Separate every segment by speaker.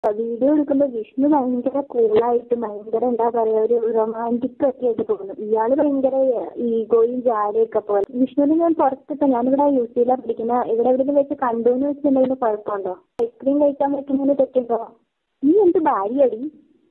Speaker 1: Video എടുക്കുമ്പോ വിഷ്ണു ഭയങ്കര കൂളായിട്ട് ഭയങ്കര എന്താ പറയാ ഒരു റൊമാൻറ്റിക് ഒക്കെ ആയിട്ട് തോന്നും ഇയാള് ഭയങ്കര ഈഗോയും ജാലയൊക്കെ പോലെ വിഷ്ണുവിനെ ഞാൻ പുറത്തിപ്പോ ഞാനിവിടെ യു സിയിലാ പഠിക്കുന്ന ഇവിടെ എവിടെയെങ്കിലും വെച്ച് കണ്ടു എന്ന് വെച്ചിട്ടുണ്ടെങ്കിൽ കുഴപ്പമുണ്ടോ ഐസ്ക്രീം കഴിക്കാൻ പറ്റുന്നതിന് തെറ്റുണ്ടോ നീ എന്ത് ഭാര്യയടി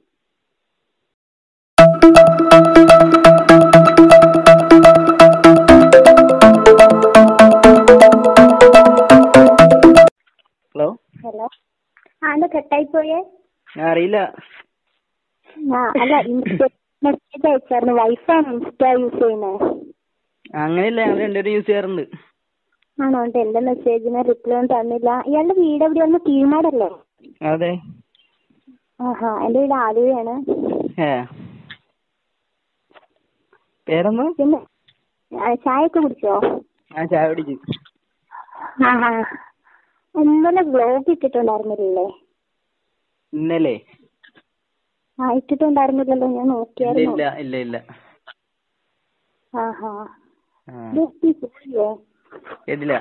Speaker 2: ഹലോ
Speaker 1: ഹലോ ആ എന്താ കട്ടായി പോയേ
Speaker 2: ഞാൻ അറിയില്ല
Speaker 1: ആ അല്ല ഇൻസ്റ്റ മെസ്സേജ് അയച്ചായിരുന്നു വൈഫാണ് ഇൻസ്റ്റ യൂസ് ചെയ്യുന്നത്
Speaker 2: അങ്ങനെയല്ല ഞങ്ങൾ രണ്ടുപേരും യൂസ് ചെയ്യാറുണ്ട്
Speaker 1: ആണോ എന്നിട്ട് എന്റെ മെസ്സേജിന് റിപ്ലൈ ഒന്നും തന്നില്ല ഇയാളുടെ വീട് എവിടെയായിരുന്നു കീഴ്മാടല്ലേ
Speaker 2: അതെ
Speaker 1: ആഹാ എന്റെ വീട് ആലുവയാണ്
Speaker 2: ഏ പേരെന്താ
Speaker 1: പിന്നെ ആ, ചായ ഒക്കെ കുടിച്ചോ
Speaker 2: ഞാൻ ചായ കുടിച്ചു
Speaker 1: ആഹാ ഇന്നലെ വ്ലോഗ് ഇട്ടിട്ടുണ്ടായിരുന്നില്ലേ
Speaker 2: ഇന്നലെ
Speaker 1: ആ ഇട്ടിട്ടുണ്ടായിരുന്നില്ലല്ലോ ഞാൻ
Speaker 2: ഇല്ല
Speaker 1: നോക്കിയായിരുന്നു
Speaker 2: ഇല്ല ഇല്ല ഇല്ല
Speaker 1: ആഹാ
Speaker 2: ആ
Speaker 1: ഇത് എത്തി പോയില്ലേ
Speaker 2: കേട്ടില്ല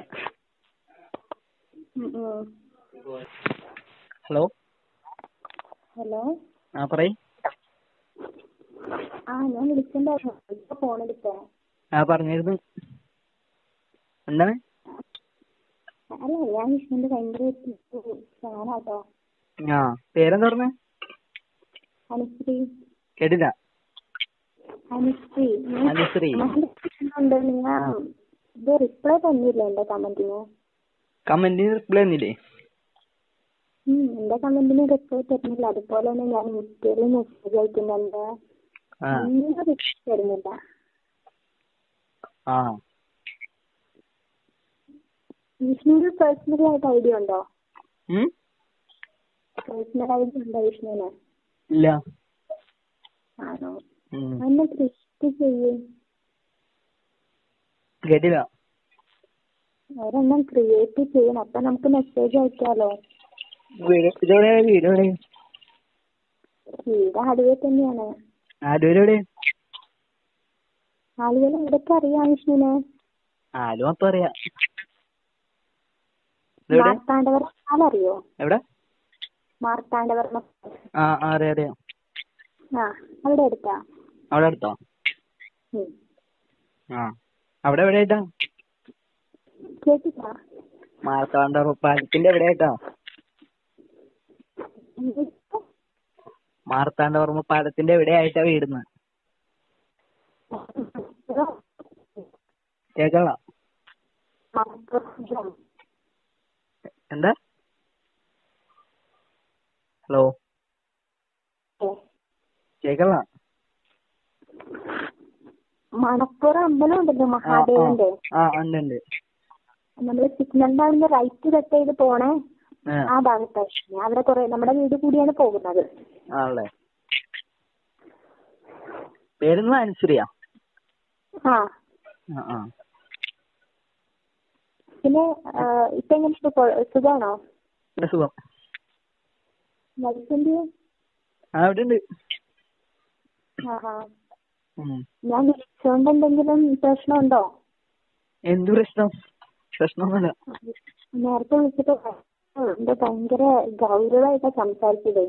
Speaker 1: ഉം, ഉം.
Speaker 2: ഹലോ
Speaker 1: ഹലോ
Speaker 2: ആ പറയ്
Speaker 1: ആ ഞാൻ വിളിച്ചിട്ടുണ്ടായിരുന്നു ഇപ്പൊ ഫോൺ എടുത്തേ
Speaker 2: ആ പറഞ്ഞിരുന്നു എന്താണ്
Speaker 1: അല്ല ഞാൻ വിഷ്ണുവിന്റെ ഭയങ്കര ഫാനാട്ടോ
Speaker 2: ആ പേരെന്താ പറഞ്ഞേ
Speaker 1: അനുശ്രീ
Speaker 2: കേട്ടില്ല
Speaker 1: അനുശ്രീ
Speaker 2: അനുശ്രീ.
Speaker 1: ഉണ്ട് നിങ്ങൾ ഇത് റിപ്ലൈ തന്നില്ല എന്റെ കമന്റിന്
Speaker 2: കമന്റിന് റിപ്ലൈ തന്നില്ലേ
Speaker 1: ഉം എന്റെ കമന്റിന് റിപ്ലൈ തരുന്നില്ല അതുപോലെ തന്നെ ഞാൻ ഇൻസ്റ്റയിൽ മെസ്സേജ് അയക്കുന്നുണ്ട്
Speaker 2: ആ
Speaker 1: ഒന്നും റിപ്ലൈ തരുന്നില്ല
Speaker 2: ആ
Speaker 1: വിഷ്ണുവിന് പേഴ്സണൽ ആയിട്ട് ഐഡിയ ഉണ്ടോ
Speaker 2: ഉം?
Speaker 1: പേഴ്സണൽ ഐഡിയ ഉണ്ടോ വിഷ്ണുവിന്
Speaker 2: ഇല്ല
Speaker 1: ആണോ
Speaker 2: ഉം.
Speaker 1: എന്നെ ക്രിസ്റ്റ് ചെയ്യേ
Speaker 2: കേട്ടില്ല
Speaker 1: ഒരെണ്ണം ക്രിയേറ്റ് ചെയ്യണം അപ്പൊ നമുക്ക് മെസ്സേജ് അയക്കാലോ
Speaker 2: വീട് ഇതെവിടെ വീട് എവിടെ
Speaker 1: വീട് ആലുവ തന്നെയാണ്
Speaker 2: ആലൂര് എവിടെ
Speaker 1: ആലുവയിൽ എവിടൊക്കെ അറിയാം വിഷ്ണുവിനെ
Speaker 2: ആലു മൊത്തം അറിയാം ഇതെവിടെ
Speaker 1: മാർത്താണ്ഡവർമ്മ പാലം അറിയോ
Speaker 2: എവിടെ
Speaker 1: മാർത്താണ്ഡവർമ്മ പാലം.
Speaker 2: ആ ആ, അറിയാം അറിയാം
Speaker 1: ആ അവിടെ അടുത്താ
Speaker 2: അവിടെ അടുത്തോ
Speaker 1: ഉം.
Speaker 2: ആ അവിടെ എവിടെ ആയിട്ടാ
Speaker 1: കേട്ടില്ല
Speaker 2: മാർത്താണ്ഡ പാലത്തിന്റെ എവിടെ ആയിട്ടാ മാർത്താണ്ഡവർമ്മ പാലത്തിന്റെ എവിടെ ആയിട്ടാ വീടുന്ന് കേക്കള്ള എന്താ ഹലോ കേക്കള്ള
Speaker 1: മണപ്പുറം അമ്പലം ഉണ്ടല്ലോ മഹാദേവന്റെ
Speaker 2: ആ ഉണ്ട് ഉണ്ട്
Speaker 1: നമ്മള് സിഗ്നലിന്റെ അവിടുന്ന് റൈറ്റ് കട്ട് ചെയ്ത് പോണേ
Speaker 2: ആ,
Speaker 1: ആ ഭാഗത്തായിട്ട് അവിടെ കുറെ നമ്മുടെ വീട് കൂടിയാണ് പോകുന്നത്
Speaker 2: ആണല്ലേ പേരെന്ന് അനുസരിയാ
Speaker 1: ആ
Speaker 2: ആ ആ
Speaker 1: പിന്നെ ആ, ഇപ്പൊ എങ്ങനെ സുഖമാണോ
Speaker 2: ഇവിടെ സുഖം
Speaker 1: വൈഫിന്റെ
Speaker 2: ആ ഇവിടെ ഉണ്ട്
Speaker 1: ആഹാ
Speaker 2: ഉം.
Speaker 1: ഞാൻ വിളിച്ചോണ്ട് എന്തെങ്കിലും പ്രശ്നമുണ്ടോ
Speaker 2: എന്ത് പ്രശ്നം പ്രശ്നമൊന്നുമില്ല
Speaker 1: നേരത്തെ വിളിച്ചിട്ട് എന്തോ ഭയങ്കര ഗൗരവമായിട്ടാ സംസാരിച്ചതേ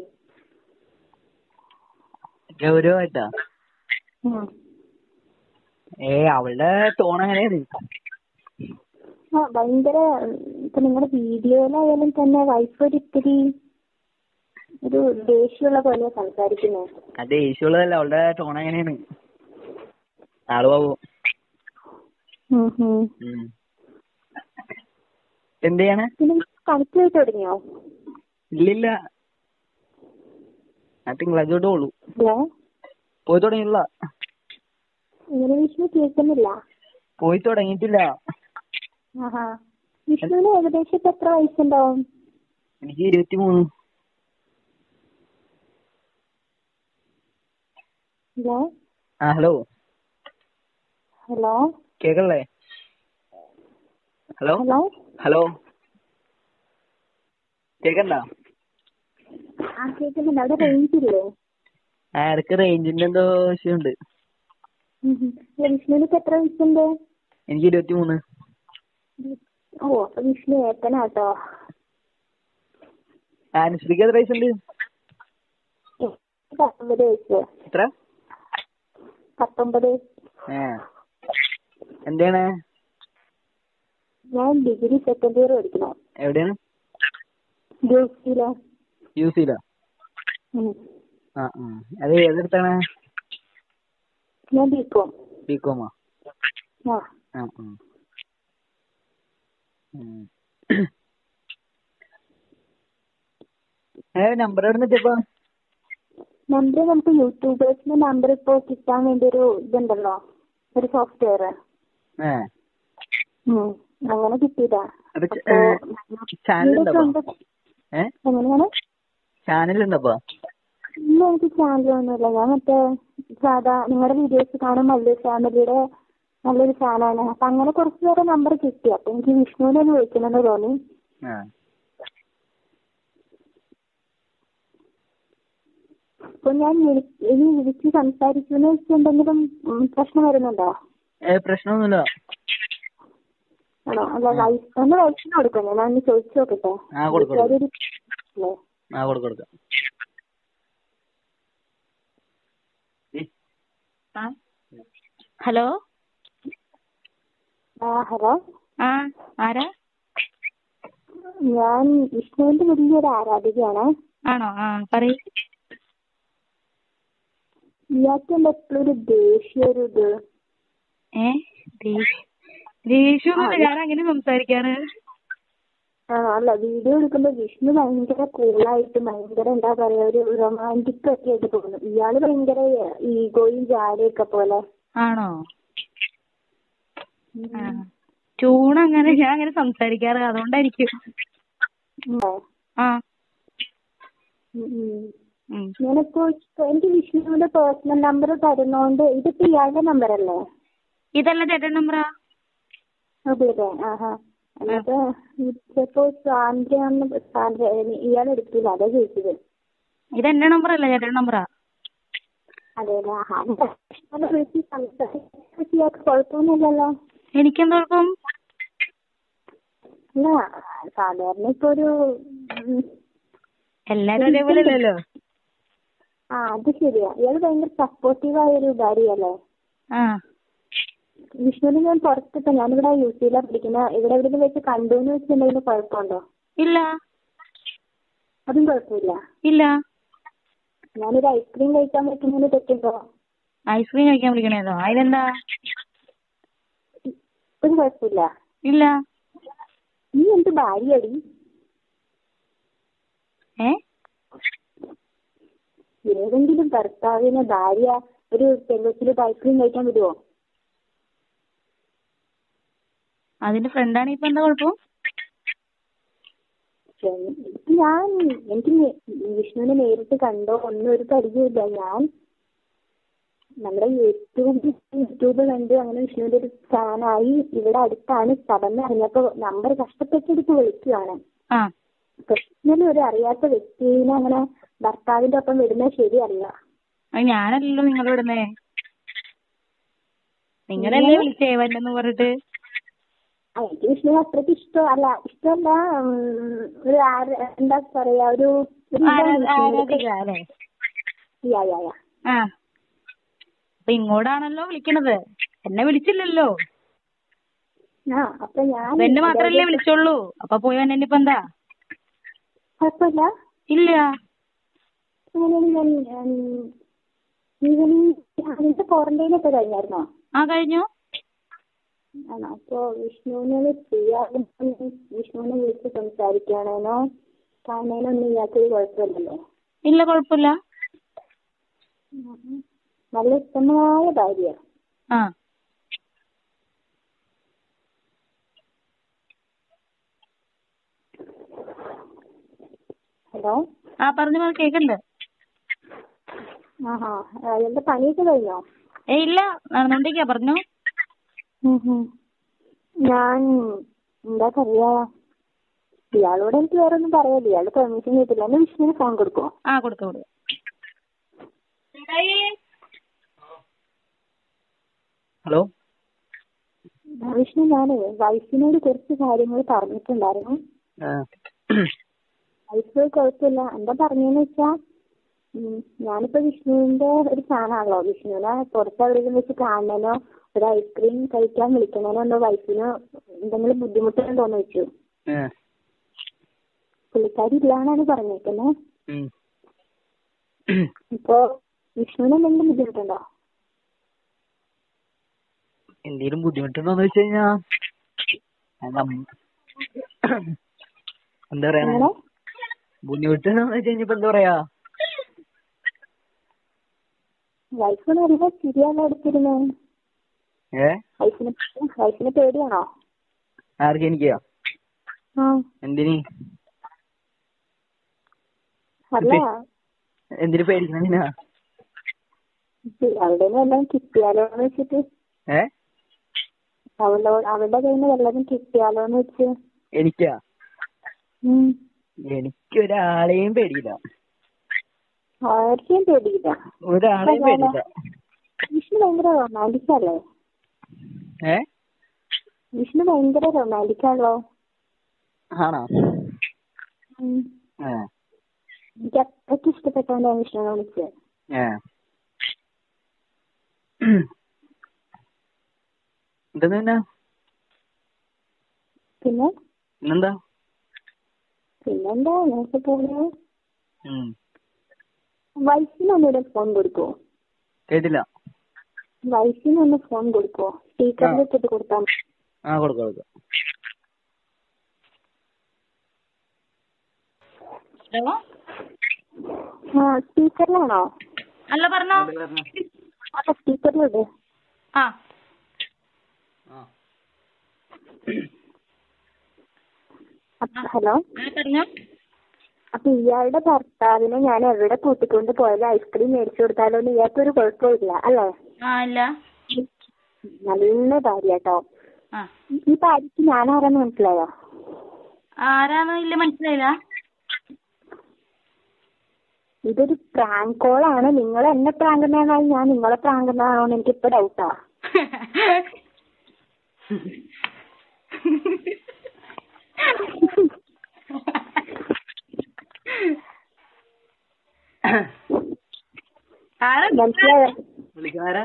Speaker 2: ഗൗരവമായിട്ടാ
Speaker 1: ഉം.
Speaker 2: ഏ അവളുടെ ടോൺ അങ്ങനെയാണ്
Speaker 1: ആ ഭയങ്കര ഉം, ഇപ്പൊ നിങ്ങളുടെ വീഡിയോയിലായാലും തന്നെ വൈഫ് ഒരു ഇത്തിരി ഒരു ദേഷ്യമുള്ള പോലെയാ സംസാരിക്കുന്നത്
Speaker 2: ആ ദേഷ്യമുള്ളതല്ല അവളുടെ ടോൺ അങ്ങനെയാണ് ആള് പോവും ഉം. എന്ത് ചെയ്യണേ
Speaker 1: പിന്നെ പണിക്ക് പോയി തുടങ്ങിയോ
Speaker 2: ഇല്ലില്ല ഞാൻ തിങ്കളാഴ്ച തൊട്ട് പോളൂ
Speaker 1: ഹലോ
Speaker 2: പോയി തുടങ്ങിയില്ല
Speaker 1: ഇങ്ങനെ വിഷ്ണു കേൾക്കുന്നില്ല
Speaker 2: പോയി തുടങ്ങിയിട്ടില്ല
Speaker 1: ആഹാ വിഷ്ണുവിന് ഏകദേശം ഇപ്പൊ എത്ര വയസ്സുണ്ടാവും
Speaker 2: എനിക്ക് ഇരുപത്തി മൂന്ന്
Speaker 1: ഹലോ
Speaker 2: ആ ഹലോ
Speaker 1: ഹലോ
Speaker 2: കേക്കല്ലേ ഹലോ
Speaker 1: ഹലോ
Speaker 2: ഹലോ കേക്കണ്ട
Speaker 1: ആ കേൾക്കുന്നുണ്ട് അവിടെ റേഞ്ച് ഇല്ലേ
Speaker 2: ആ ഇടയ്ക്ക് റേഞ്ചിന്റെ എന്തോ വിഷയമുണ്ട്
Speaker 1: ഉം ഉം. വിഷ്ണുവിന് ഇപ്പൊ എത്ര വയസ്സുണ്ട്
Speaker 2: എനിക്ക് ഇരുപത്തി മൂന്ന്
Speaker 1: ഓ അപ്പൊ വിഷ്ണു ഏട്ടനാട്ടോ
Speaker 2: അനുശ്രീക്ക് എത്ര വയസ്സുണ്ട്
Speaker 1: പത്തൊമ്പത് വയസ്സ്
Speaker 2: എത്ര
Speaker 1: പത്തൊമ്പത്
Speaker 2: ഏ എന്താണ്
Speaker 1: ഞാൻ ഡിഗ്രി സെക്കൻഡ് ഇയർ പഠിക്കണം
Speaker 2: എവിടെയാണ്
Speaker 1: ഗ്രൂപ്പിലെ
Speaker 2: യു സിയിലോ ആ ആ അത് ഏതെടുത്താണ്
Speaker 1: ഞാൻ ബികോം
Speaker 2: ബി കോമോ
Speaker 1: ആ
Speaker 2: ആ ആ ഉം. ഏ നമ്പർ എവിടെ നിന്നിട്ടിപ്പോ
Speaker 1: നമ്പർ നമുക്ക് യൂട്യൂബേഴ്സിന്റെ നമ്പർ ഇപ്പോ കിട്ടാൻ വേണ്ടി ഒരു ഇതുണ്ടല്ലോ ഒരു സോഫ്റ്റ്വെയർ
Speaker 2: ഏ
Speaker 1: അങ്ങനെ കിട്ടിയതാ
Speaker 2: അത് ച-
Speaker 1: അപ്പോ
Speaker 2: ഏ, ചാനലുണ്ടപ്പോ
Speaker 1: സ്വന്തം-
Speaker 2: ഏ
Speaker 1: എങ്ങനെയാണ്
Speaker 2: ചാനലുണ്ടപ്പോ
Speaker 1: ഇല്ല എനിക്ക് ചാനലൊന്നുമില്ല ഞാൻ മറ്റേ സാധാ നിങ്ങളുടെ വീഡിയോസ് കാണും മല്ലു ഫാമിലിയുടെ നല്ലൊരു ചാനലാണ് അപ്പൊ അങ്ങനെ കുറച്ച് പേരെ നമ്പർ കിട്ടി അപ്പൊ എനിക്ക് വിഷ്ണുവിനെ ഒന്ന് വിളിക്കണമെന്ന് തോന്നി
Speaker 2: ആ
Speaker 1: അപ്പൊ ഞാൻ വിളി- ഇനി വിളിച്ച് സംസാരിക്കുന്ന വെച്ച് എന്തെങ്കിലും ഉം, പ്രശ്നം വരുന്നുണ്ടോ
Speaker 2: ഏ പ്രശ്നമൊന്നുമില്ല
Speaker 1: ആണോ അല്ല വൈഫ് ഒന്ന് വയസ്സിന് കൊടുക്കാം ഞാൻ ഒന്ന് ചോദിച്ചു നോക്കട്ടെ
Speaker 2: ആ, കൊടുക്ക്, കൊടുക്ക്.
Speaker 1: ഒരു- അല്ലേ?
Speaker 2: ആ കൊടുക്ക കൊടുക്കാം
Speaker 3: ഹലോ
Speaker 1: ആ ഹലോ
Speaker 3: ആ ആരാ
Speaker 1: ഞാൻ വിഷ്ണുവിന്റെ വലിയൊരു ആരാധികയാണ്
Speaker 3: ആണോ ആ പറയ്
Speaker 1: ഇയാൾക്ക് എന്താ എപ്പോഴും ഒരു ദേഷ്യം ഒരു ഇത്
Speaker 3: ഏ ദേഷ്യം ഞാൻ അങ്ങനെ സംസാരിക്കാറ്
Speaker 1: ആ അല്ല വീഡിയോ എടുക്കുമ്പോ വിഷ്ണു ഭയങ്കര കൂളായിട്ട് ഭയങ്കര എന്താ പറയാ ഒരു റൊമാൻറ്റിക് ഒക്കെ ആയിട്ട് തോന്നുന്നു ഇയാള് ഭയങ്കര ഈഗോയും ജാലയൊക്കെ പോലെ
Speaker 3: ആണോ ആ ട്യൂൺ അങ്ങനെ ഞാൻ അങ്ങനെ സംസാരിക്കാറ് അതുകൊണ്ടായിരിക്കും
Speaker 1: ഉം.
Speaker 3: ആ
Speaker 1: ഉം, ഉം.
Speaker 3: ഉം.
Speaker 1: ഞാനിപ്പോ എനിക്ക് വിഷ്ണുവിന്റെ പേഴ്സണൽ നമ്പർ തരുന്നോണ്ട് ഇതിപ്പോ ഇയാളുടെ നമ്പർ അല്ലേ
Speaker 3: ഇതല്ല ചേട്ടൻ നമ്പറാ
Speaker 1: അതെ അതെ ആഹാ എന്നിട്ട് ചിലപ്പോ സാന്ദ്രയാണെന്ന് സാന്ദ്ര ഇയാൾ എടുക്കില്ല അതാ ചോദിച്ചത്
Speaker 3: ഇത് എന്റെ നമ്പർ അല്ല ചേട്ടൻ നമ്പറാ
Speaker 1: അതെ അല്ലേ ആഹാ വിഷ്ണുവിനെ വിളിച്ച് സംസാരിച്ച് ഇയാൾക്ക് കുഴപ്പമൊന്നുമില്ലല്ലോ
Speaker 3: എനിക്കെന്ത് കുഴപ്പം
Speaker 1: അല്ല സാധാരണ ഇപ്പൊ ഒരു ഉം,
Speaker 3: എല്ലാരും ഒരേപോലെ അല്ലല്ലോ
Speaker 1: ആ അത് ശരിയാ ഇയാള് ഭയങ്കര സപ്പോർട്ടീവായ ഒരു ഭാര്യയല്ലേ
Speaker 3: ആ
Speaker 1: വിഷ്ണുവിനെ ഞാൻ പുറത്തിപ്പോ ഞാനിവിടെ യു സിയിലാണ് പഠിക്കുന്ന ഇവിടെ എവിടെയെങ്കിലും വെച്ച് കണ്ടു എന്ന് വെച്ചിട്ടുണ്ടെങ്കിൽ കുഴപ്പമുണ്ടോ
Speaker 3: ഇല്ല
Speaker 1: അതും കുഴപ്പമില്ല
Speaker 3: ഇല്ല
Speaker 1: ഞാനൊരു ഐസ്ക്രീം കഴിക്കാൻ പറ്റുന്നതിന് തെറ്റുണ്ടോ
Speaker 3: ഐസ്ക്രീം കഴിക്കാൻ വിളിക്കണേതോ അതിലെന്താ
Speaker 1: ഒരു കുഴപ്പമില്ല
Speaker 3: ഇല്ല
Speaker 1: നീ എന്ത് ഭാര്യയടി
Speaker 3: ഏ
Speaker 1: ഏതെങ്കിലും ഭർത്താവിനെ ഭാര്യ ഒരു പെല്ലത്തില് ഐസ്ക്രീം കഴിക്കാൻ വിടുവോ
Speaker 3: അതിന്റെ ഫ്രണ്ടാണ് ഇപ്പൊ എന്താ കുഴപ്പം
Speaker 1: പക്ഷേ, ഞാൻ എനിക്ക് നേ- വിഷ്ണുവിനെ നേരിട്ട് കണ്ടോ ഒന്നും ഒരു പരിചയമില്ല ഞാൻ നമ്മുടെ യൂട്യൂബ് യൂട്യൂബ് കണ്ട് അങ്ങനെ വിഷ്ണുവിന്റെ ഒരു ഫാനായി ഇവിടെ അടുത്താണ് സ്ഥലം എന്ന് അറിഞ്ഞപ്പോ നമ്പർ കഷ്ടപ്പെട്ടെടുത്ത് വിളിക്കുകയാണ്
Speaker 3: ആ
Speaker 1: പേഴ്സണലി ഒരു അറിയാത്ത വ്യക്തിനെ അങ്ങനെ ഭർത്താവിന്റെ ഒപ്പം വിടുന്നത് ശരിയല്ല
Speaker 3: അത് ഞാനല്ലല്ലോ നിങ്ങളുടെ വിടുന്നേ നിങ്ങളല്ലേ വിളിച്ചേ വന്നെന്ന് പറഞ്ഞിട്ട്
Speaker 1: ആ, എനിക്ക് വിഷ്ണുവിനെ അത്രയ്ക്ക് ഇഷ്ടം അല്ല ഇഷ്ടമല്ല ഉം, ഒരു ആര- എന്താ പറയാ ഒരു ഒരു ഇതാണ്
Speaker 3: ആരാ-
Speaker 1: വിഷ്ണുവിനോട്.
Speaker 3: ആരാധിക അല്ലേ
Speaker 1: യാ, യാ, യാ.
Speaker 3: ആ അപ്പൊ ഇങ്ങോട്ടാണല്ലോ വിളിക്കണത് എന്നെ വിളിച്ചില്ലല്ലോ
Speaker 1: ആ അപ്പൊ ഞാൻ
Speaker 3: അപ്പൊ എന്നെ മാത്രല്ലേ വിളിച്ചോളൂ അപ്പൊ പോയി വന്നെ ഇപ്പൊ എന്താ
Speaker 1: കുഴപ്പമില്ല
Speaker 3: ഇല്ല
Speaker 1: അങ്ങനെയാണ് ഞാൻ ഈവനിങ് അതിന്റെ ക്വാറന്റൈൻ ഒക്കെ കഴിഞ്ഞായിരുന്നോ
Speaker 3: ആ കഴിഞ്ഞു
Speaker 1: ആണോ അപ്പൊ വിഷ്ണുവിനെ ഫ്രീ ആകുമ്പോൾ വിഷ്ണുവിനെ വിളിച്ച് സംസാരിക്കണേനോ കാണേനോ ഒന്നും ഇയാൾക്ക് കുഴപ്പമില്ലല്ലോ
Speaker 3: ഇല്ല കുഴപ്പമില്ല
Speaker 1: നല്ല ഉത്തമമായ ഭാര്യ
Speaker 3: ആ
Speaker 1: ഹലോ
Speaker 3: ആ പറഞ്ഞു പറഞ്ഞു കേക്കണ്ട്
Speaker 1: ആഹാ എന്താ പണിയൊക്കെ കഴിഞ്ഞോ
Speaker 3: ഏ ഇല്ല നടന്നോണ്ടിരിക്കാ പറഞ്ഞു
Speaker 1: ഞാൻ എന്താ പറയാ ഇയാളോട് എനിക്ക് വേറെ ഒന്നും പറയാല്ല ഇയാള് പെർമിഷൻ ചെയ്തില്ല എന്നെ വിഷ്ണുവിന് ഫോൺ കൊടുക്കുമോ
Speaker 3: ആ കൊടുത്തു കൊടുത്തു
Speaker 2: ഹലോ
Speaker 1: വിഷ്ണു ഞാനേ വൈഫിനോട് കുറച്ച് കാര്യങ്ങൾ പറഞ്ഞിട്ടുണ്ടായിരുന്നു
Speaker 2: ആ
Speaker 1: വൈഫ് കുഴപ്പമില്ല എന്താ പറഞ്ഞെന്ന് വെച്ചാ ഉം, ഞാനിപ്പോ വിഷ്ണുവിന്റെ ഒരു ഫാനാണല്ലോ വിഷ്ണുവിനെ പുറത്ത് എവിടെയെങ്കിലും വെച്ച് കാണണേനോ ഒരു ഐസ്ക്രീം കഴിക്കാൻ വിളിക്കണേനോ എന്തോ വൈഫിന് എന്തെങ്കിലും ബുദ്ധിമുട്ടുണ്ടോന്ന് വെച്ചു
Speaker 2: ഏ.
Speaker 1: പുള്ളിക്കാരി ഇല്ലാന്നാണ് പറഞ്ഞേക്കുന്നത്
Speaker 2: ഉം.
Speaker 1: ഇപ്പൊ വിഷ്ണുവിന് എന്തെങ്കിലും ബുദ്ധിമുട്ടുണ്ടോ
Speaker 2: എന്തേലും ബുദ്ധിമുട്ടുണ്ടോന്ന് വെച്ച് കഴിഞ്ഞാ അത് നമ്മ- എന്താ പറയാ
Speaker 1: അങ്ങനെ
Speaker 2: ബുദ്ധിമുട്ടുണ്ടോന്ന് വെച്ച് കഴിഞ്ഞപ്പോ എന്താ പറയാ
Speaker 1: വൈഫിന് അറിയാ ശരിയാണോ എടുത്തിരുന്നേ
Speaker 2: ഏ
Speaker 1: വൈഫിന് വൈഫിന് പേടിയാണോ
Speaker 2: ആർക്ക് എനിക്കാ
Speaker 1: ആ
Speaker 2: എന്തിന്
Speaker 1: അല്ല
Speaker 2: എന്തിന് പേടിക്കണം എന്തിനാ
Speaker 1: അവിടെ നിന്ന് വല്ലതും കിട്ടിയാലോ എന്ന് വെച്ചിട്ട്
Speaker 2: ഏ
Speaker 1: അവളോ അവളുടെ കയ്യിൽ നിന്ന് വല്ലതും കിട്ടിയാലോ എന്ന് വെച്ച്
Speaker 2: എനിക്കാ
Speaker 1: ഉം.
Speaker 2: എനിക്കൊരാളെയും പേടിയില്ല
Speaker 1: ആർക്കും പേടിയില്ല
Speaker 2: ഒരാളെയും പേടിയില്ല
Speaker 1: വിഷ്ണു ഭയങ്കര റൊമാൻറ്റിക് അല്ലേ
Speaker 2: ഏ
Speaker 1: വിഷ്ണു ഭയങ്കര റൊമാൻറ്റിക് ആണല്ലോ
Speaker 2: ആണോ
Speaker 1: ഉം.
Speaker 2: ഏ
Speaker 1: എനിക്ക് അത്രയ്ക്ക് ഇഷ്ടപ്പെട്ടോണ്ടാണ് വിഷ്ണുവിനെ വിളിച്ചത്
Speaker 2: ഏ എന്തെന്ന് പിന്നെ
Speaker 1: പിന്നെ
Speaker 2: ഇന്നെന്താ
Speaker 1: പിന്നെന്താ ഇങ്ങനത്തെ പോകുന്നു
Speaker 2: ഉം.
Speaker 1: വൈഫിന് ഒന്നുകൂടെ ഫോൺ കൊടുക്കുവോ
Speaker 2: കേട്ടില്ല
Speaker 1: വൈഫിന് ഒന്ന് ഫോൺ കൊടുക്കുവോ സ്പീക്കറിൽ
Speaker 2: ആ.
Speaker 1: വെച്ചിട്ട് കൊടുത്താൽ മതി
Speaker 2: ആ കൊടുക്കാം കൊടുക്കാം
Speaker 3: ഹലോ
Speaker 1: ആ സ്പീക്കറിലാണോ
Speaker 3: അല്ല പറഞ്ഞോ
Speaker 1: അല്ല സ്പീക്കറിലുണ്ട്
Speaker 3: ആ
Speaker 2: ആ.
Speaker 1: അപ്പ- ഹലോ
Speaker 3: ആ പറഞ്ഞോ
Speaker 1: അപ്പൊ ഇയാളുടെ ഭർത്താവിനെ ഞാൻ എവിടെ കൂട്ടിക്കൊണ്ട് പോയാലും ഐസ്ക്രീം മേടിച്ചു കൊടുത്താലോ എന്ന് ഇയാൾക്കൊരു കുഴപ്പമില്ല അല്ലേ
Speaker 3: ആ ഇല്ല
Speaker 1: നല്ല ഭാര്യ കേട്ടോ
Speaker 3: ആ
Speaker 1: ഈ ഭാര്യക്ക് ഞാൻ ആരാന്ന് മനസ്സിലായോ
Speaker 3: ആരാന്ന് ഇല്ല മനസ്സിലായില്ല
Speaker 1: ഇതൊരു പ്രാങ്ക് കോളാണ് നിങ്ങൾ എന്നെ പ്രാങ്കുന്നതാണോ ഞാൻ നിങ്ങളെ പ്രാങ്കുന്നതാണോ എന്ന് എനിക്ക് ഇപ്പൊ ഡൗട്ടാ
Speaker 3: ആരാ
Speaker 1: മനസ്സിലായോ
Speaker 2: വിളിക്കണാരാ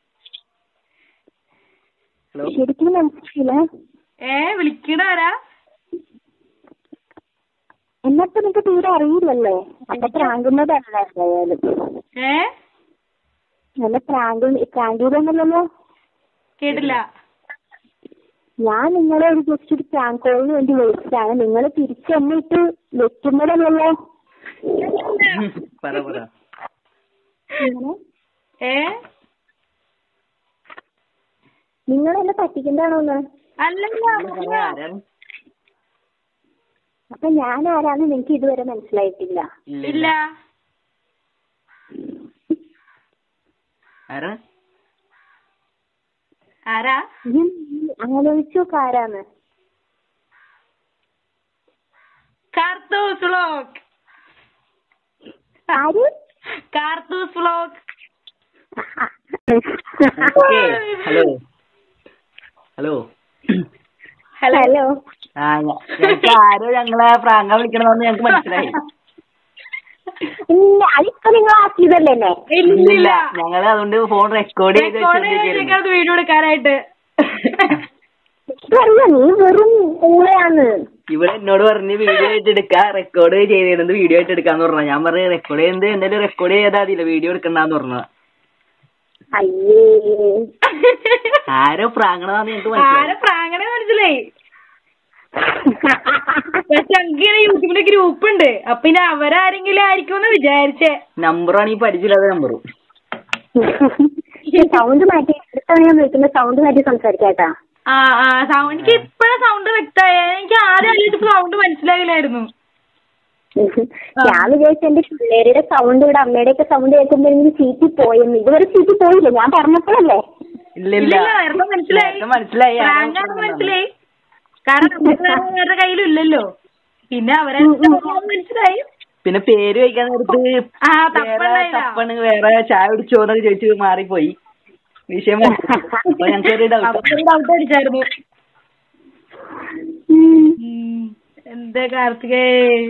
Speaker 2: ഹലോ
Speaker 1: ശരിക്കും മനസ്സിലായില്ല
Speaker 3: ഏ വിളിക്കണ ആരാ
Speaker 1: എന്നിട്ട് നിനക്ക് തീരെ അറിയില്ലല്ലേ എന്നെ പ്രാങ്കുന്നതല്ല എന്തായാലും
Speaker 3: ഏ
Speaker 1: എന്നെ പ്രാങ്ക് പ്രാങ്ക് ചെയ്തൊന്നുമല്ലല്ലോ
Speaker 3: കേട്ടില്ല
Speaker 1: ഞാൻ നിങ്ങളെ ഒരു ജസ്റ്റ് ഒരു പ്രാങ്ക് കോളിന് വേണ്ടി വിളിച്ചതാണ് നിങ്ങൾ തിരിച്ചെന്നിട്ട് വെക്കുന്നതല്ലല്ലോ
Speaker 2: പറ പറ
Speaker 1: ഇങ്ങനെ
Speaker 3: ഏ
Speaker 1: നിങ്ങൾ എന്നെ പറ്റിക്കുന്നതാണോ എന്ന്
Speaker 3: അല്ലല്ല
Speaker 2: പറ ആരാണ്
Speaker 1: അപ്പൊ ഞാൻ ആരാന്ന് നിനക്ക് ഇതുവരെ മനസ്സിലായിട്ടില്ല
Speaker 3: ഇല്ല
Speaker 2: ആരാ
Speaker 3: ആരാ
Speaker 1: നീ ആലോചിച്ചു നോക്ക് ആരാന്ന്
Speaker 3: കാർത്തൂസ് വ്ലോഗ്
Speaker 1: ആര്
Speaker 3: Karthus vlog
Speaker 2: okay hello hello
Speaker 3: hello
Speaker 1: hello
Speaker 2: ആ ഞ- ഞങ്ങക്ക് ആരോ ഞങ്ങളെ പ്രാങ്ക വിളിക്കണമെന്ന് ഞങ്ങക്ക് മനസ്സിലായി
Speaker 1: ഇല്ല അതിപ്പോ നിങ്ങൾ ആക്കിയതല്ലേ എന്നെ
Speaker 3: ഇല്ലില്ല
Speaker 2: ഞങ്ങള് അതുകൊണ്ട് ഫോൺ റെക്കോർഡ് ചെയ്ത്
Speaker 3: റെക്കോർഡ്
Speaker 2: വെച്ചോണ്ടിരിക്കുകയായിരുന്നു
Speaker 3: ചെയ്തേക്കത് വീഡിയോ എടുക്കാനായിട്ട്
Speaker 1: എനിക്കറിയാം നീ വെറും ഊളയാന്ന്
Speaker 2: ഇവിടെ എന്നോട് പറഞ്ഞ് വീഡിയോ ആയിട്ട് എടുക്കാ റെക്കോർഡ് ചെയ്തിരുന്നത് വീഡിയോ ആയിട്ട് എടുക്കാന്ന് പറഞ്ഞു ഞാൻ പറഞ്ഞു റെക്കോർഡ് ചെയ്യുന്നത് എന്തായാലും റെക്കോർഡ് ചെയ്താൽ മതിയില്ല വീഡിയോ എടുക്കണ്ടെന്ന് പറഞ്ഞു
Speaker 1: അയ്യേ
Speaker 2: ആരോ പ്രാങ്കണതാന്ന് ഞങ്ങക്ക്
Speaker 3: ആരെ
Speaker 2: മനസ്സിലായി
Speaker 3: പ്രാങ്കണ മനസ്സിലായി പക്ഷെ അങ്ങനെ യൂട്യൂബിലെ ഗ്രൂപ്പ് ഉണ്ട് അപ്പൊ ഇനി അവരാരെങ്കിലും ആയിരിക്കുമെന്ന് വിചാരിച്ചേ
Speaker 2: നമ്പറാണ് ഈ പരിചയമില്ലാത്ത നമ്പറും
Speaker 1: സൗണ്ട് മാറ്റി അടുത്ത ഞാൻ വിളിക്കുന്ന സൗണ്ട് മാറ്റി സംസാരിക്കാട്ടാ
Speaker 3: ആ ആ സൗണ്ട് എനിക്ക് ഇപ്പഴാ സൗണ്ട് വ്യക്തമായ എനിക്ക് ആദ്യം ആലോചിച്ചപ്പോ സൗണ്ട് മനസ്സിലായില്ലായിരുന്നു
Speaker 1: ഞാൻ വിചാരിച്ച എന്റെ പിള്ളേരുടെ സൗണ്ട് ഇവിടെ അമ്മയുടെ ഒക്കെ സൗണ്ട് കേൾക്കുമ്പോ എനിക്ക് ചീറ്റി പോയെന്ന് ഇതുവരെ ചീറ്റി പോയില്ല ഞാൻ പറഞ്ഞപ്പോഴല്ലേ
Speaker 2: ഇല്ല
Speaker 3: ഇല്ല
Speaker 2: ഇല്ല
Speaker 3: നേരത്തെ മനസ്സിലായി
Speaker 2: നേരത്തെ മനസ്സിലായി ആരോ
Speaker 3: പ്രാങ്കാണ്
Speaker 2: പ്രാങ്ക്
Speaker 3: മനസ്സിലായി കാരണം നമുക്ക് വേറെ അവരുടെ കയ്യിലും ഇല്ലല്ലോ പിന്നെ അവരെ മനസ്സിലായി
Speaker 2: പിന്നെ പേര് വയ്ക്കാൻ നേരത്ത്
Speaker 3: ആ
Speaker 2: വേറെ
Speaker 3: തപ്പണ്ടായില്ല
Speaker 2: തപ്പാണ് വേറെ ചായ കുടിച്ചോന്നൊക്കെ ചോദിച്ച് മാറിപ്പോയി വിഷയം മനസ്സിലായി. അപ്പൊ ഞങ്ങൾക്ക് ഒരു ഡൗട്ട്
Speaker 3: അപ്പൊ ഡൗട്ട് അടിച്ചായിരുന്നു
Speaker 1: ഉം.
Speaker 3: ഉം. എന്താ കാർത്തികേ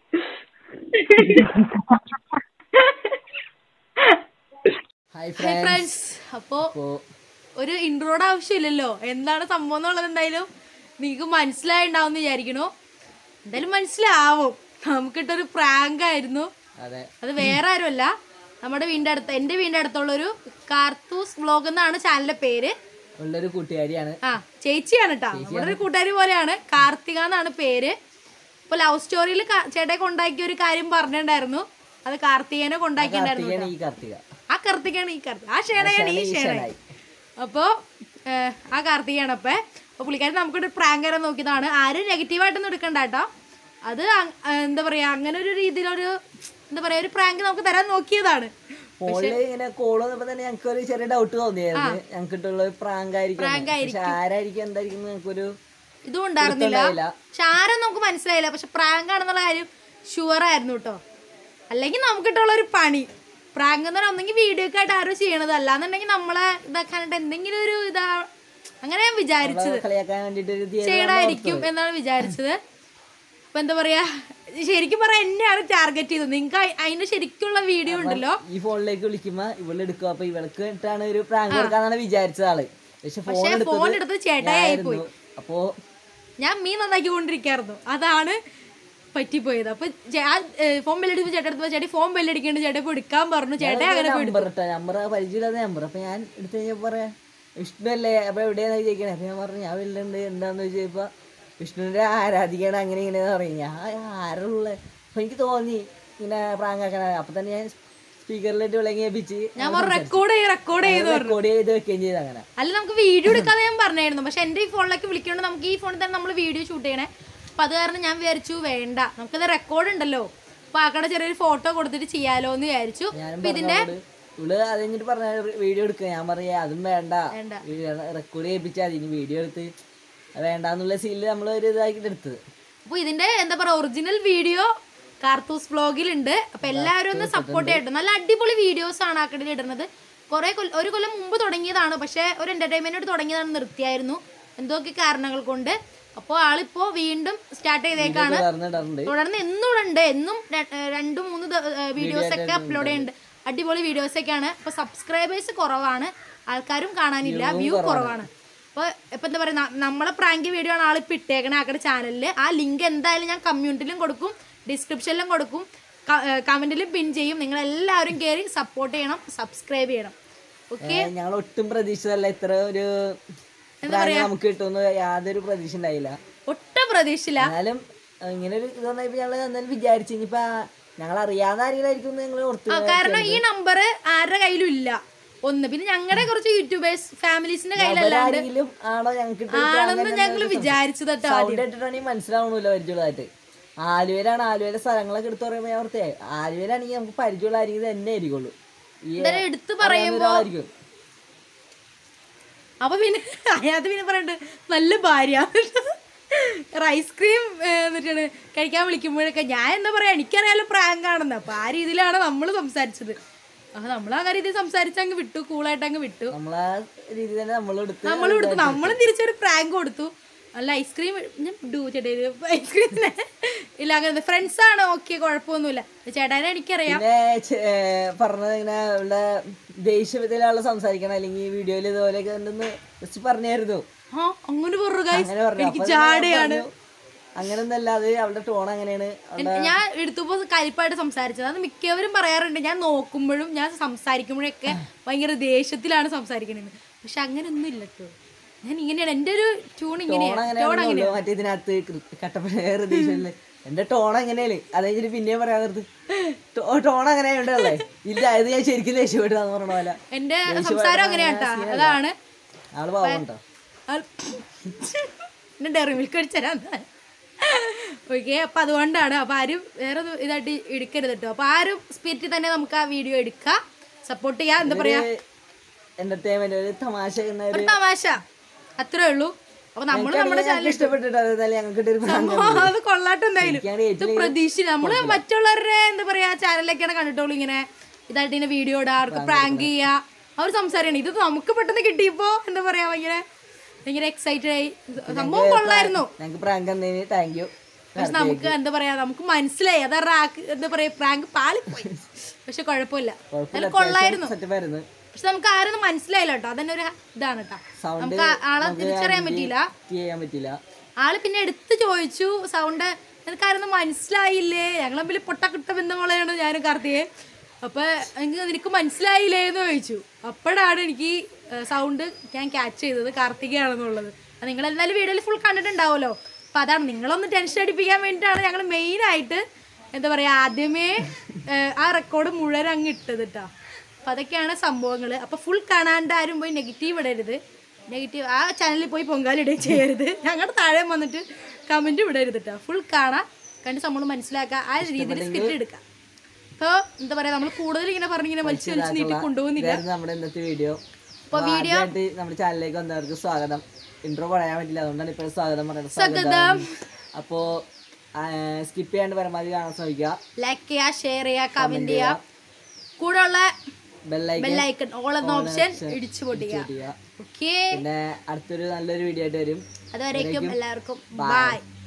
Speaker 4: ഹായ്
Speaker 5: ഹായ്
Speaker 4: ഫ്രണ്ട്സ്
Speaker 5: ഫ്രണ്ട്സ് അപ്പോ
Speaker 4: അപ്പോ
Speaker 5: ഒരു ഇൻട്രോയുടെ ആവശ്യമില്ലല്ലോ എന്താണ് സംഭവം എന്നുള്ളത് എന്തായാലും നിങ്ങൾക്ക് മനസ്സിലായിണ്ടാവും എന്ന് വിചാരിക്കണു എന്തായാലും മനസ്സിലാവും നമുക്കിട്ടൊരു പ്രാങ്ക് ആയിരുന്നു
Speaker 4: അതെ
Speaker 5: അത് വേറെ ആരുമല്ല നമ്മുടെ വീടിന്റെ അടുത്ത് എന്റെ വീടിന്റെ അടുത്തുള്ള ഒരു കാർത്തൂസ് വ്ലോഗ് എന്നാണ് ചാനലിന്റെ പേര്
Speaker 4: ഉള്ളൊരു കൂട്ടുകാരിയാണ്
Speaker 5: ആ ചേച്ചിയാണ് കേട്ടോ നമ്മുടെ ഒരു കൂട്ടുകാരി പോലെയാണ് കാർത്തിക എന്നാണ് പേര് ഇപ്പൊ ലവ് സ്റ്റോറിയിൽ ചേട്ടയെ കൊണ്ടാക്കിയ ഒരു കാര്യം പറഞ്ഞിട്ടുണ്ടായിരുന്നു അത് കാർത്തികനെ കൊണ്ടാക്കിയിട്ടുണ്ടായിരുന്നു
Speaker 4: കാർത്തികയാണ് ഈ കാർത്തിക
Speaker 5: ആ കാർത്തികയാണ് ഈ കാർത്തിക ആ ഷേണയാണ് ഈ
Speaker 4: ഈ
Speaker 5: ഷേണ
Speaker 4: ഷേണായി.
Speaker 5: അപ്പോ ഏഹ്, ആ കാർത്തികയാണ് അപ്പൊ അപ്പൊ പുള്ളിക്കാരൻ നമുക്കൊരു പ്രാങ്ക് വരാൻ നോക്കിയതാണ് ആരും നെഗറ്റീവായിട്ടൊന്നും എടുക്കണ്ട കേട്ടോ അത് അങ്- ഏഹ്, എന്താ പറയാ അങ്ങനെ ഒരു രീതിയിലൊരു എന്താ പറയാ ഒരു പ്രാങ്ക് നമുക്ക് തരാൻ നോക്കിയതാണ്
Speaker 4: ഫോണില് ഇങ്ങനെ കോൾ വന്നപ്പോ തന്നെ ഞങ്ങൾക്ക് ഒരു ചെറിയ ഡൗട്ട് തോന്നിയായിരുന്നു ഞങ്ങൾക്ക് ഇട്ടുള്ള പ്രാങ്ക് ആയിരിക്കും എന്ന്. പക്ഷെ ആരായിരിക്കും എന്തായിരിക്കും ഞങ്ങൾക്കൊരു
Speaker 5: ഇതും ഉണ്ടായിരുന്നില്ല
Speaker 4: ഉണ്ടായില്ല.
Speaker 5: പക്ഷെ ആരും നമുക്ക് മനസ്സിലായില്ല പക്ഷെ പ്രാങ്ക് ആണെന്നുള്ള കാര്യം ഷുവർ ആയിരുന്നു കേട്ടോ അല്ലെങ്കിൽ നമുക്കിട്ടുള്ള ഒരു പണി പ്രാങ്ക് എന്ന് പറഞ്ഞാൽ ഒന്നെങ്കിൽ വീഡിയോ ഒക്കെ ആയിട്ട് ആരും ചെയ്യണത് അല്ലാന്നുണ്ടെങ്കിൽ നമ്മളെ ഇതാക്കാനായിട്ട് എന്തെങ്കിലും ഒരു ഇതാ അങ്ങനെ ഞാൻ വിചാരിച്ചത്
Speaker 4: കളിയാക്കാൻ വേണ്ടിട്ട് ഒരു theory
Speaker 5: ചെയ്യണമായിരിക്കും എന്നാണ് വിചാരിച്ചത് അപ്പൊ എന്താ പറയാ ശരിക്കും പറയാ എന്നെയാണ് ടാർഗറ്റ് ചെയ്തത് നിങ്ങൾക്ക് അതിന്റെ ശരിക്കുള്ള വീഡിയോ ഉണ്ടല്ലോ
Speaker 4: ഈ ഫോണിലേക്ക് വിളിക്കുമ്പോ ഇവള് എടുക്കും അപ്പൊ ഇവൾക്ക് വേണ്ടിട്ടാണ് ഒരു പ്രാങ്ക് കൊടുക്കാന്നാണ് വിചാരിച്ചത് ആള് പക്ഷെ ഫോൺ
Speaker 5: പക്ഷെ ഫോൺ എടുത്തത്
Speaker 4: എടുത്തത്
Speaker 5: ചേട്ടായി പോയി
Speaker 4: ഞാനായിരുന്നു. അപ്പോ
Speaker 5: ഞാൻ മീൻ നന്നാക്കി കൊണ്ടിരിക്കായിരുന്നു അതാണ് പറ്റിപ്പോയത് അപ്പൊ ചേ- ആ ഫോൺ ബെല്ലടിക്കുമ്പോൾ ചേട്ടൻ എടുത്തപ്പോ ചേട്ടി ഫോൺ ബെല്ലടിക്കേണ്ട ചേട്ടൻ ഇപ്പൊ എടുക്കാൻ പറഞ്ഞു ചേട്ടൻ അങ്ങനെ പോയി
Speaker 4: നമ്പർ ഇട്ട നമ്പർ പരിചയമില്ലാത്ത നമ്പർ അപ്പൊ ഞാൻ എടുത്തു കഴിഞ്ഞപ്പോ പറയാ വിഷ്ണു അല്ലേ അപ്പൊ എവിടെയാന്ന് ചോദിക്കണേ അപ്പൊ ഞാൻ പറഞ്ഞു ഞാൻ വീട്ടിലുണ്ട് എന്താന്ന് ചോദിച്ചപ്പോ വിഷ്ണുവിന്റെ ആരാധികയാണ് അങ്ങനെ ഇങ്ങനെ പറയും ഞാൻ ആരുള്ള അപ്പൊ എനിക്ക് തോന്നി ഇങ്ങനെ പ്രാങ്കാക്കണ അപ്പൊ തന്നെ ഞാൻ സ്പീക്കറിലിട്ട് വിളങ്ങി ഏൽപ്പിച്ച്
Speaker 5: ഞാൻ പറഞ്ഞു റെക്കോർഡ് ചെയ്ത് റെക്കോർഡ് ചെയ്ത്
Speaker 4: റെക്കോർഡ് ചെയ്ത് വെക്കുകയും ചെയ്ത് അങ്ങനെ
Speaker 5: അല്ല നമുക്ക് വീഡിയോ എടുക്കാതെ ഞാൻ പറഞ്ഞായിരുന്നു പക്ഷെ എന്റെ ഈ ഫോണിലേക്ക് വിളിക്കൊണ്ട് നമുക്ക് ഈ ഫോണിൽ തന്നെ നമ്മൾ വീഡിയോ ഷൂട്ട് ചെയ്യണേ അപ്പൊ അത് കാരണം ഞാൻ വിചാരിച്ചു വേണ്ട നമുക്കത് റെക്കോർഡ് ഉണ്ടല്ലോ അപ്പൊ ആക്കടെ ചെറിയൊരു ഫോട്ടോ കൊടുത്തിട്ട് ചെയ്യാലോ എന്ന് വിചാരിച്ചു
Speaker 4: ഞാനും
Speaker 5: അപ്പൊ ഇതിന്റെ
Speaker 4: പറഞ്ഞോട് ഇവള് അത് കഴിഞ്ഞിട്ട് പറഞ്ഞ വീഡിയോ എടുക്കുക ഞാൻ പറയാ അതും വേണ്ട
Speaker 5: വേണ്ട.
Speaker 4: റെക്കോർഡ് ചെയ്യിപ്പിച്ചാൽ അതിന് വീഡിയോ എടുത്ത് അത് വേണ്ടാന്നുള്ള സീനിൽ നമ്മൾ ഒരു ഇതാക്കിട്ട് എടുത്തത്
Speaker 5: അപ്പൊ ഇതിന്റെ എന്താ പറയാ ഒറിജിനൽ വീഡിയോ കാർത്തൂസ് വ്ലോഗിൽ ഉണ്ട് അപ്പൊ എല്ലാവരും ഒന്ന് സപ്പോർട്ട് ചെയ്യട്ടെ നല്ല അടിപൊളി വീഡിയോസ് ആണ് ആക്കടിൽ ഇടുന്നത് കുറെ കൊല്ലം ഒരു കൊല്ലം മുമ്പ് തുടങ്ങിയതാണ് പക്ഷെ ഒരു എന്റർടൈൻമെന്റ് തുടങ്ങിയതാണ് നിർത്തിയായിരുന്നു എന്തൊക്കെ കാരണങ്ങൾ കൊണ്ട് അപ്പോൾ ആളിപ്പോ വീണ്ടും സ്റ്റാർട്ട് ചെയ്തേക്കാണ്
Speaker 4: തുടർന്നിട്ടുണ്ട്
Speaker 5: തുടർന്ന് എന്നും ഇവിടെ ഉണ്ട് എന്നും ര- ഏഹ് രണ്ടും മൂന്ന് വീഡിയോസ് ഒക്കെ അപ്ലോഡ് ചെയ്യുന്നുണ്ട് അടിപൊളി വീഡിയോസ് ഒക്കെയാണ് അപ്പൊ സബ്സ്ക്രൈബേഴ്സ് കുറവാണ് ആൾക്കാരും കാണാനില്ല വ്യൂ കുറവാണ് അപ്പൊ ഇപ്പൊ എന്താ പറയാ ന- നമ്മളെ പ്രാങ്ക് വീഡിയോ ആണ് ആളിപ്പോ ഇട്ടേക്കണേ ആക്കടെ ചാനലിൽ ആ ലിങ്ക് എന്തായാലും ഞാൻ കമ്മ്യൂണിറ്റിയിലും കൊടുക്കും ഡിസ്ക്രിപ്ഷനിലും കൊടുക്കും കമന്റിലും പിൻ ചെയ്യും നിങ്ങൾ എല്ലാവരും കയറി സപ്പോർട്ട് ചെയ്യണം സബ്സ്ക്രൈബ് ചെയ്യണം ഓക്കെ
Speaker 4: ഞങ്ങൾ ഒട്ടും പ്രതീക്ഷിതല്ല ഇത്ര ഒരു പ്രാങ്ക് നമുക്ക് കിട്ടുമെന്ന് യാതൊരു പ്രതീക്ഷ ഉണ്ടായില്ല
Speaker 5: ഒട്ടും പ്രതീക്ഷയില്ല
Speaker 4: എന്നാലും അഹ് ഇങ്ങനെ ഒരു ഇത് വന്നപ്പോ ഞങ്ങൾ എന്തായാലും വിചാരിച്ചു ഇനിയിപ്പോ ഞങ്ങൾ അറിയാവുന്ന ആരെങ്കിലും ഞങ്ങൾ ഓർത്ത്
Speaker 5: ആ, കാരണം ഈ നമ്പർ ആരുടെ കയ്യിലും ഇല്ല ഒന്ന് പിന്നെ ഞങ്ങളുടെ കുറച്ച് യൂട്യൂബേഴ്സ് ഫാമിലീസിന്റെ കയ്യിലല്ലാണ്ട്
Speaker 4: ആരെങ്കിലും ആണോ ഞങ്ങൾക്ക്
Speaker 5: ആണെന്ന് ഞങ്ങൾ വിചാരിച്ചത് കേട്ടോ
Speaker 4: സൗണ്ട് ഇട്ടിട്ടാണെങ്കിൽ മനസ്സിലാവണമില്ല പരിചയമുള്ളതായിട്ട് ആലുവയിലാണ് ആലുവയിലെ സ്ഥലങ്ങളൊക്കെ എടുത്ത് പറയുമ്പോൾ ഞാൻ ഓർത്തേ ആലുവയിലാണെങ്കിൽ നമുക്ക് പരിചയമുള്ള ആരെങ്കിലും തന്നെ ആയിരിക്കുള്ളൂ ഈ
Speaker 5: എന്തായാലും എടുത്ത്
Speaker 4: അറിയാവുന്ന
Speaker 5: പറയുമ്പോ
Speaker 4: ഒരാളായിരിക്കും.
Speaker 5: അപ്പൊ പിന്നെ അതിനകത്ത് പിന്നെ പറയണ്ട് നല്ല ഭാര്യ ഐസ്ക്രീം എന്നിട്ടാണ് കഴിക്കാൻ വിളിക്കുമ്പോഴൊക്കെ ഞാൻ എന്താ പറയാ എനിക്കറിയാലോ പ്രാങ്ക് ആണെന്ന് അപ്പൊ ആ രീതിയിലാണ് നമ്മൾ സംസാരിച്ചത് അപ്പൊ നമ്മൾ ആ രീതിയിൽ സംസാരിച്ച് അങ്ങ് വിട്ടു കൂളായിട്ട് അങ്ങ് വിട്ടു
Speaker 4: നമ്മളാ രീതി തന്നെ നമ്മളെടുത്ത്
Speaker 5: നമ്മൾ കൊടുത്തു നമ്മളും തിരിച്ചൊരു പ്രാങ്ക് കൊടുത്തു അല്ല ഐസ്ക്രീം ഞാൻ ഡൂ ചേട്ടാ ഐസ്ക്രീം ഇല്ല അങ്ങനെ ഫ്രണ്ട്സ് ആണ് ഓക്കെ കുഴപ്പമൊന്നുമില്ല ചേട്ടാനെ എനിക്കറിയാം
Speaker 4: പിന്നെ ചെ- ഏ, പറഞ്ഞത് ഇങ്ങനെ ഉള്ള ദേഷ്യത്തിലുള്ള സംസാരിക്കണം അല്ലെങ്കിൽ വീഡിയോയിൽ ഇതുപോലെയൊക്കെ ഉണ്ടെന്ന് ജസ്റ്റ് പറഞ്ഞായിരുന്നു
Speaker 5: ആ അങ്ങനെ പറഞ്ഞു guys.
Speaker 4: അങ്ങനെ പറഞ്ഞു
Speaker 5: എനിക്ക്
Speaker 4: അപ്പൊ ഞാൻ
Speaker 5: ചാടയാണ്
Speaker 4: പറഞ്ഞു, അങ്ങനൊന്നല്ല അത് അവളുടെ ടോൺ അങ്ങനെയാണ് അവളുടെ
Speaker 5: എൻ- ഞാൻ എടുത്തപ്പോ കലിപ്പായിട്ട് സംസാരിച്ചത് അത് മിക്കവരും പറയാറുണ്ട് ഞാൻ നോക്കുമ്പോഴും ഞാൻ സംസാരിക്കുമ്പോഴൊക്കെ ഭയങ്കര ദേഷ്യത്തിലാണ് സംസാരിക്കണത് പക്ഷെ അങ്ങനെയൊന്നും ഇല്ല കേട്ടോ ഞാൻ ഇങ്ങനെയാണ് എന്റെ ഒരു ട്യൂൺ
Speaker 4: ടോൺ
Speaker 5: ഇങ്ങനെയാണ് ടോൺ
Speaker 4: അങ്ങനെയാണല്ലോ
Speaker 5: അങ്ങനെയാണ്
Speaker 4: മറ്റേ ഇതിനകത്ത് കട്ടപ്പേറ് ദേഷ്യമില്ലേ എന്റെ ടോൺ എങ്ങനെയാണ് അത് കഴിഞ്ഞിട്ട് പിന്നെയും പറയാൻ നിർത്തി ടോൺ അങ്ങനെയുണ്ടല്ലേ ഇല്ല അത് ഞാൻ ശരിക്കും ദേഷ്യപ്പെട്ടാന്ന് പറഞ്ഞ പോലെ
Speaker 5: എന്റെ സംസാരം അങ്ങനെയാട്ടാ അതാണ്
Speaker 4: ആള് പാവണ്ടോ
Speaker 5: എന്നെ ഡെറി മിൽക്ക് അടിച്ചരാൻ ഓക്കെ അപ്പൊ അതുകൊണ്ടാണ് അപ്പൊ ആരും വേറെ ഒന്നും ഇതായിട്ട് എടുക്കരുത് കേട്ടോ അപ്പൊ ആരും സ്പിരിറ്റിൽ തന്നെ നമുക്ക് ആ വീഡിയോ എടുക്കാം സപ്പോർട്ട് ചെയ്യാം എന്താ പറയാ
Speaker 4: എന്റർടൈൻമെന്റ് ഒരു തമാശ എന്ന ഒരു
Speaker 5: ഒരു തമാശ അത്രേ ഉള്ളൂ അപ്പൊ നമ്മൾ നമ്മുടെ ചാനൽ
Speaker 4: ഇഷ്ടപ്പെട്ടിട്ട് അതായത് ഞങ്ങൾക്ക് ഒരു prank
Speaker 5: സംഭവം അത് കൊള്ളാട്ടോ എന്തായാലും
Speaker 4: എനിക്കാണ്
Speaker 5: ഇത് പ്രതീക്ഷ നമ്മള് മറ്റുള്ളവരുടെ എന്താ പറയാ ചാനലിലൊക്കെയാണ് കണ്ടിട്ടുള്ളൂ ഇങ്ങനെ ഇതായിട്ട് ഇങ്ങനെ വീഡിയോ ഇടുക അവർക്ക് പ്രാങ്ക് ചെയ്യുക അവർ സംസാരിക്കണം ഇത് നമുക്ക് പെട്ടെന്ന് കിട്ടിയപ്പോ എന്താ പറയാ ഭയങ്കര ഭയങ്കര എക്സൈറ്റഡ് ആയി സംഭവം കൊള്ളായിരുന്നു
Speaker 4: ഞങ്ങൾക്ക് പ്രാങ്ക് തന്നതിന് താങ്ക് യു
Speaker 5: പക്ഷെ നമുക്ക് എന്താ പറയാ നമുക്ക് മനസ്സിലായി അതാ റാക്ക് എന്താ പറയാ പ്രാങ്ക് പാളിപ്പോയി പക്ഷെ കുഴപ്പമില്ല എന്നാലും കൊള്ളായിരുന്നു
Speaker 4: സെറ്റപ്പായിരുന്നു
Speaker 5: പക്ഷെ നമുക്ക് ആരൊന്നും മനസ്സിലായില്ല കേട്ടോ അതന്നെ ഒരു ഇതാണ് കേട്ടോ
Speaker 4: സൗണ്ട്
Speaker 5: നമുക്ക് ആ- ആളെ തിരിച്ചറിയാൻ പറ്റിയില്ല
Speaker 4: ചെയ്യാൻ പറ്റില്ല
Speaker 5: ആള് പിന്നെ എടുത്ത് ചോദിച്ചു സൗണ്ട് നിനക്കാരൊന്നും മനസ്സിലായില്ലേ ഞങ്ങൾ തമ്മിൽ പൊട്ടക്കിട്ട ബന്ധമുള്ളതാണ് ഞാനും കാർത്തികേ അപ്പൊ എനിക്ക് നിനക്ക് മനസ്സിലായില്ലേ എന്ന് ചോദിച്ചു അപ്പോഴാണ് എനിക്ക് സൗണ്ട് ഞാൻ ക്യാച്ച് ചെയ്തത് കാർത്തികയാണെന്നുള്ളത് അത് നിങ്ങൾ എന്തായാലും വീഡിയോയിൽ ഫുൾ കണ്ടിട്ടുണ്ടാവുമല്ലോ അപ്പൊ അതാണ് നിങ്ങളൊന്ന് ടെൻഷൻ അടിപ്പിക്കാൻ വേണ്ടിയിട്ടാണ് ഞങ്ങൾ മെയിൻ ആയിട്ട് എന്താ പറയാ ആദ്യമേ ഏഹ്, ആ റെക്കോർഡ് മുഴുവൻ അങ്ങ് ഇട്ടത് കേട്ടോ അപ്പൊ അതൊക്കെയാണ് സംഭവങ്ങൾ അപ്പൊ ഫുൾ കാണാണ്ട് ആരും പോയി നെഗറ്റീവ് ഇടരുത് നെഗറ്റീവ് ആ ചാനലിൽ പോയി പൊങ്കാലിടുകയും ചെയ്യരുത് ഞങ്ങളുടെ താഴെ വന്നിട്ട് കമന്റ് വിടരുത് കേട്ടോ ഫുൾ കാണാം കണ്ട് നമ്മൾ മനസ്സിലാക്കുക ആ രീതിയിൽ സ്കിറ്റ് എടുക്കാം അപ്പോൾ എന്താ പറയാ നമ്മൾ കൂടുതൽ ഇങ്ങനെ പറഞ്ഞിങ്ങനെ വലിച്ചു വലിച്ച് നീട്ടി കൊണ്ടുപോകുന്നില്ല
Speaker 4: ഇതായിരുന്നു നമ്മുടെ ഇന്നത്തെ വീഡിയോ ആദ്യമായിട്ട് നമ്മുടെ ചാനലിലേക്ക് വന്നവർക്ക് സ്വാഗതം ഇൻട്രോ പറയാൻ പറ്റില്ല അതുകൊണ്ടാണ് ഇപ്പോഴും സ്വാഗതം പറയുന്നത് സ്വാഗതം അപ്പോ സ്കിപ്പ് ചെയ്യാണ്ട് പരമാവധി കാണാൻ ശ്രമിക്കുക
Speaker 5: ലൈക്ക് ചെയ്യുക ഷെയർ ചെയ്യുക കമന്റ് ചെയ്യുക കൂടെ ഉള്ള
Speaker 4: ബെല്ലൈക്കൻ
Speaker 5: ബെല്ലൈക്കൺ ഓൾ എന്ന ഓപ്ഷൻ ഇടിച്ചു പൊട്ടിക്കുക
Speaker 4: ചെയ്യുക
Speaker 5: ഓക്കേ
Speaker 4: പിന്നെ അടുത്തൊരു നല്ലൊരു വീഡിയോ ആയിട്ട് വരും
Speaker 5: അതുവരേക്കും എല്ലാവർക്കും ബൈ